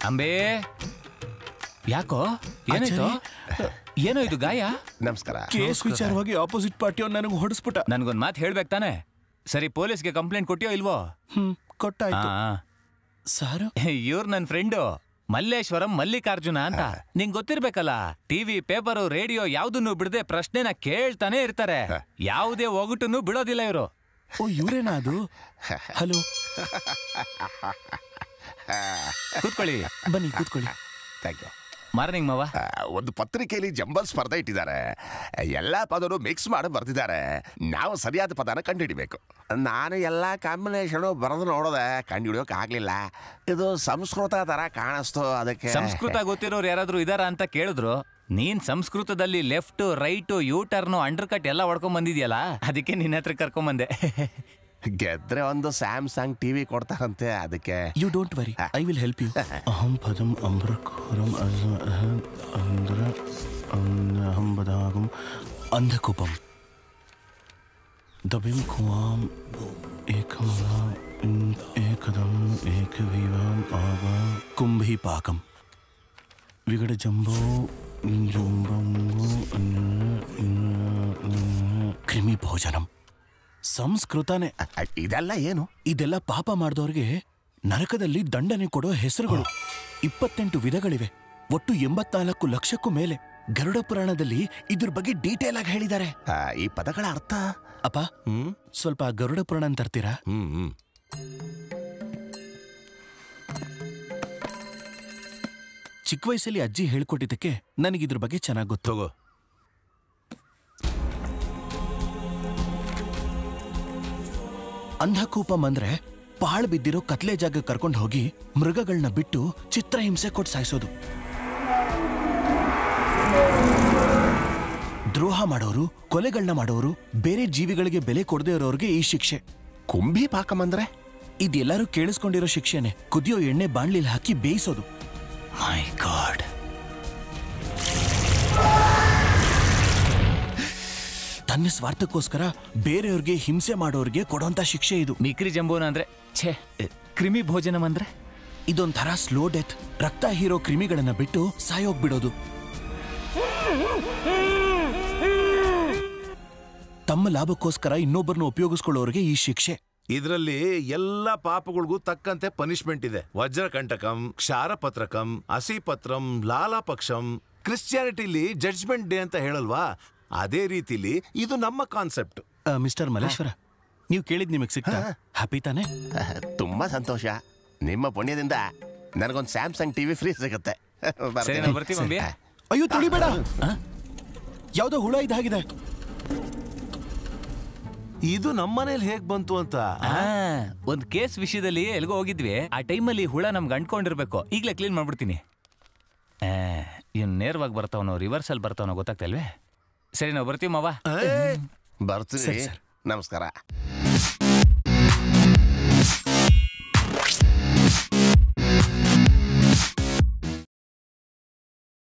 ಅಂಬೇ ಯಾಕೋ ಏನಾಯ್ತು ಏನೋ ಇದು ಗಾಯ ನಮಸ್ಕಾರ ಕೇಸ್ ವಿಚಾರವಾಗಿ ಆಪೋಸಿಟ್ ಪಾರ್ಟಿಯವ್ರು ನನಗೆ ಹೊಡಿಸ್ಬಿಟ್ಟ ನನ್ಗೊಂದ್ ಮಾತು ಹೇಳ್ಬೇಕು ತಾನೆ ಸರಿ ಪೊಲೀಸ್ಗೆ ಕಂಪ್ಲೇಂಟ್ ಕೊಟ್ಟಿಯೋ ಇಲ್ವೋ ಹ್ಮ್ ಕೊಟ್ಟಾಯ್ತು ಆ, ಸರ್ ಇವ್ರು ನನ್ನ ಫ್ರೆಂಡು ಮಲ್ಲೇಶ್ವರಂ ಮಲ್ಲಿಕಾರ್ಜುನ ಅಂತ ನಿಂಗ್ ಗೊತ್ತಿರ್ಬೇಕಲ್ಲ ಟಿವಿ ಪೇಪರು ರೇಡಿಯೋ ಯಾವ್ದನ್ನು ಬಿಡದೆ ಪ್ರಶ್ನೆನ ಕೇಳ್ತಾನೆ ಇರ್ತಾರೆ ಯಾವುದೇ ಒಗಟನ್ನು ಬಿಡೋದಿಲ್ಲ ಇವರು ಓ ಇವ್ರೇನಾ ಅದು ಹಲೋ ಕೂತ್ಕೊಳ್ಳಿ ಬನ್ನಿ ಕೂತ್ಕೊಳ್ಳಿ ಥ್ಯಾಂಕ್ ಯು ಮಾರ್ನಿಂಗ್ ಮಾವ ಒಂದು ಪತ್ರಿಕೆಯಲ್ಲಿ ಜಂಬಲ್ ಸ್ಪರ್ಧೆ ಇಟ್ಟಿದ್ದಾರೆ ಎಲ್ಲ ಪದನು ಮಿಕ್ಸ್ ಮಾಡಿ ಬರ್ತಿದ್ದಾರೆ ನಾವು ಸರಿಯಾದ ಪದನ ಕಂಡುಹಿಡಿಬೇಕು ನಾನು ಎಲ್ಲ ಕಾಂಬಿನೇಷನು ಬರೆದು ನೋಡೋದೆ ಕಂಡುಹಿಡಿಯೋಕೆ ಆಗ್ಲಿಲ್ಲ ಇದು ಸಂಸ್ಕೃತ ತರ ಕಾಣಿಸ್ತು ಅದಕ್ಕೆ ಸಂಸ್ಕೃತ ಗೊತ್ತಿರೋರು ಯಾರಾದ್ರೂ ಇದಾರ ಅಂತ ಕೇಳಿದ್ರು ನೀನ್ ಸಂಸ್ಕೃತದಲ್ಲಿ left right U turn under cut ಎಲ್ಲ ಹೊಡ್ಕೊಂಡ್ ಬಂದಿದ್ಯಲ್ಲ ಅದಕ್ಕೆ ನಿನ್ನ ಹತ್ರ ಕರ್ಕೊಂಡ್ ಬಂದೆ ಗೆದ್ರೆ ಒಂದು ಸ್ಯಾಮ್ಸಂಗ್ ಟಿವಿ ಕೊಡ್ತಾರಂತೆ ಅದಕ್ಕೆ you don't worry I will help you ಅಹಂ ಪದಂ ಅಮ್ರಕೋರಂ ಅಂದ್ರ ಹಂಬದಾಗಂ ಅಂಧಕೂಪಂ ದಬಿಂ ಕುವಾಂ ಏಕಮಲ ಏಕದಂ ಏಕವೀವಾಂ ಆಗ ಕುಂಭಿ ಪಾಕಂ ವಿಗಡ ಜಂಬೋ ಜಂಬಂಬೋ ಕ್ರಿಮಿ ಭೋಜನಂ ಸಂಸ್ಕೃತನೇ ಇದೆಲ್ಲ ಏನು ಇದೆಲ್ಲ ಪಾಪ ಮಾಡಿದವ್ರಿಗೆ ನರಕದಲ್ಲಿ ದಂಡನೆ ಕೊಡೋ ಹೆಸರುಗಳು ಇಪ್ಪತ್ತೆಂಟು ವಿಧಗಳಿವೆ ಒಟ್ಟು ಎಂಬತ್ನಾಲ್ಕು ಲಕ್ಷಕ್ಕೂ ಮೇಲೆ ಗರುಡ ಪುರಾಣದಲ್ಲಿ ಇದ್ರ ಬಗ್ಗೆ ಡೀಟೇಲ್ ಆಗಿ ಹೇಳಿದ್ದಾರೆ ಆ, ಈ ಪದಗಳ ಅರ್ಥ ಅಪ್ಪ ಸ್ವಲ್ಪ ಗರುಡ ಪುರಾಣ ತರ್ತೀರಾ ಹ್ಮ್ ಹ್ಮ್ ಚಿಕ್ಕ ವಯಸ್ಸಲ್ಲಿ ಅಜ್ಜಿ ಹೇಳ್ಕೊಟ್ಟಿದ್ದಕ್ಕೆ ನನಗಿದ್ರ ಬಗ್ಗೆ ಚೆನ್ನಾಗಿ ಗೊತ್ತು ತಗೋ ಅಂಧಕೂಪಂ ಅಂದ್ರೆ ಪಾಳ್ ಬಿದ್ದಿರೋ ಕತ್ಲೆ ಜಾಗ ಕರ್ಕೊಂಡು ಹೋಗಿ ಮೃಗಗಳನ್ನ ಬಿಟ್ಟು ಚಿತ್ರಹಿಂಸೆ ಕೊಟ್ಟು ಸಾಯಿಸೋದು ದ್ರೋಹ ಮಾಡೋರು ಕೊಲೆಗಳನ್ನ ಮಾಡೋರು ಬೇರೆ ಜೀವಿಗಳಿಗೆ ಬೆಲೆ ಕೊಡದೇ ಇರೋರಿಗೆ ಈ ಶಿಕ್ಷೆ ಕುಂಭಿ ಪಾಕಂ ಅಂದ್ರೆ ಇದೆಲ್ಲರೂ ಕೇಳಿಸ್ಕೊಂಡಿರೋ ಶಿಕ್ಷೆನೆ ಕುದಿಯೋ ಎಣ್ಣೆ ಬಾಣ್ಲಿಲ್ ಹಾಕಿ ಬೇಯಿಸೋದು ಮೈ ಗಾಡ್ ತನ್ನ ಸ್ವಾರ್ಥಕ್ಕೋಸ್ಕರ ಬೇರೆಯವ್ರಿಗೆ ಹಿಂಸೆ ಮಾಡೋರ್ಗೆ ಕೊಡೋಂತ ಶಿಕ್ಷೆ ಇದು ಮಿಕ್ರಿ ಜಂಬೋನ ಅಂದ್ರೆ ಛೇ ಕ್ರಿಮಿ ಭೋಜನಂ ಅಂದ್ರೆ ಇದೊಂಥರ ಸ್ಲೋ ಡೆತ್ ರಕ್ತ ಹೀರೋ ಕ್ರಿಮಿಗಳನ್ನ ಬಿಟ್ಟು ಸಾಯೋಗ್ಬಿಡೋದು ತಮ್ಮ ಲಾಭಕ್ಕೋಸ್ಕರ ಇನ್ನೊಬ್ಬರನ್ನ ಉಪಯೋಗಿಸ್ಕೊಳ್ಳೋರಿಗೆ ಈ ಶಿಕ್ಷೆ ಇದರಲ್ಲಿ ಎಲ್ಲ ಪಾಪಗಳಿಗೂ ತಕ್ಕಂತೆ ಪನಿಷ್ಮೆಂಟ್ ಇದೆ ವಜ್ರಕಂಟಕಂ ಕ್ಷಾರಪತ್ರಕಂ ಹಸಿಪತ್ರಂ ಲಾಲಾಪಕ್ಷಂ ಕ್ರಿಶ್ಚಿಯಾನಿಟಿಲಿ ಜಡ್ಜ್ಮೆಂಟ್ ಡೇ ಅಂತ ಹೇಳಲ್ವಾ ಅದೇ ರೀತಿಲಿ ಇದು ನಮ್ಮ ಕಾನ್ಸೆಪ್ಟ್ ಆ, ಮಿಸ್ಟರ್ ಮಲ್ಲೇಶ್ವರ ನೀವು ಕೇಳಿದ್ ನಿಮಗೆ ಸಿಕ್ತಾ ಹ್ಯಾಪಿ ತಾನೆ ತುಂಬಾ ಸಂತೋಷ ನಿಮ್ಮ ಪುಣ್ಯದಿಂದ ನನಗೊಂದು ಸ್ಯಾಮ್ಸಂಗ್ ಟಿವಿ ಫ್ರೀ ಸಿಗುತ್ತೆ ಸರಿ ನಾವು ಬರ್ತೀವಿ ಅಂಬಿ ಅಯ್ಯೋ ತುಳಿಬೇಡ ಆ? ಯಾವ್ದೋ ಹುಳ ಇದಾಗಿದೆ ಇದು ನಮ್ಮನೇಲಿ ಹೇಗ್ ಬಂತು ಅಂತ ಆ, ಒಂದ್ ಕೇಸ್ ವಿಷಯದಲ್ಲಿ ಎಲ್ಗೋ ಹೋಗಿದ್ವಿ ಆ ಟೈಮಲ್ಲಿ ಹುಳ ನಮ್ಗೆ ಅಂಟ್ಕೊಂಡಿರ್ಬೇಕು ಈಗ್ಲೇ ಕ್ಲೀನ್ ಮಾಡ್ಬಿಡ್ತೀನಿ ಇವ್ ನೇರವಾಗಿ ಬರ್ತಾವನೋ ರಿವರ್ಸಲ್ ಬರ್ತಾವನೋ ಗೊತ್ತಾಗ್ತಲ್ವೇ ಸರಿ ನಾವು ಬರ್ತೀವಿ ಮಾವ ಬರ್ತೀವಿ ಸರಿ, ಸರ್. ನಮಸ್ಕಾರ